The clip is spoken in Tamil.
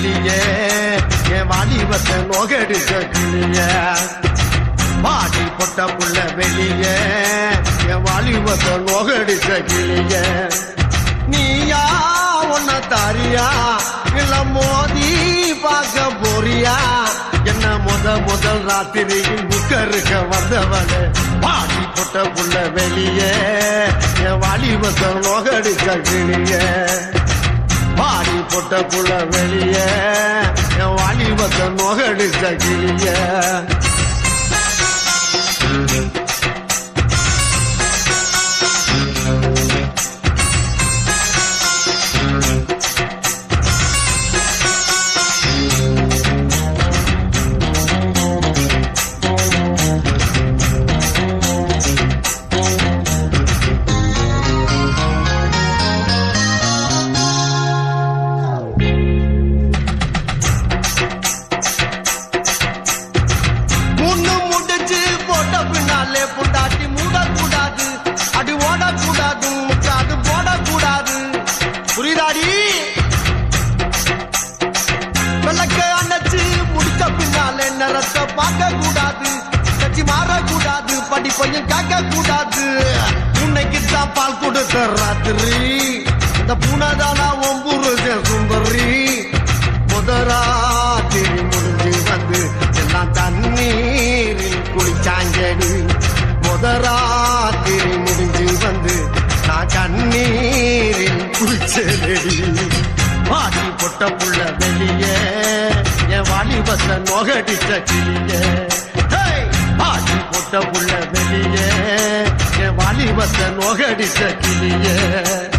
வெளியே என் வாலிபத்தை நோகடிச்ச கிளியே பாடி பொட்ட புள்ள வெளியே என் வாலிபத்தை நோகடிச்ச கிளியே நீயா உன்ன தாரியா இல்ல மோதி பார்க்க போறியா என்ன முத முதல் ராத்திரியில் புக்கருக்க வந்தவனே பாடி பொட்ட புள்ள வெளியே என் வாலிபத்தை நோகடிச்ச கிளியே பாடி பொட்ட புள்ள வெளியே என் வாலிபத்தை நோகடிச்ச கிளியே முன்னு முடிச்சு போட்ட பின்னாலே புண்டாட்டி மூடக்கூடாது அடி ஓடக்கூடாது முக்காது போடக்கூடாது புரியுதாடி விளக்க அணைச்சு முடிச்ச பின்னாலே நிறத்தை பார்க்க கூடாது கட்சி மாறக்கூடாது படிப்பையும் கேட்க கூடாது உன்னைக்கு தான் பால் கொடுத்த ராத்திரி இந்த பூனைதானா ஒம்பூரு சுந்தரி முதராத்திரி முடிஞ்சு வந்து எல்லாம் தண்ணீரில் குளிச்சாங்கடி முதராத்திரி முடிஞ்சு வந்து நான் கண்ணீரில் குளிச்சேடி வாடி பொட்ட புள்ள வெளியே என் வாலிபத்தை நோகடிச்ச கிளியே ஹேய்! வாடி பொட்ட புள்ள வெளியே என் வாலிபத்தை நோகடிச்ச கிளியே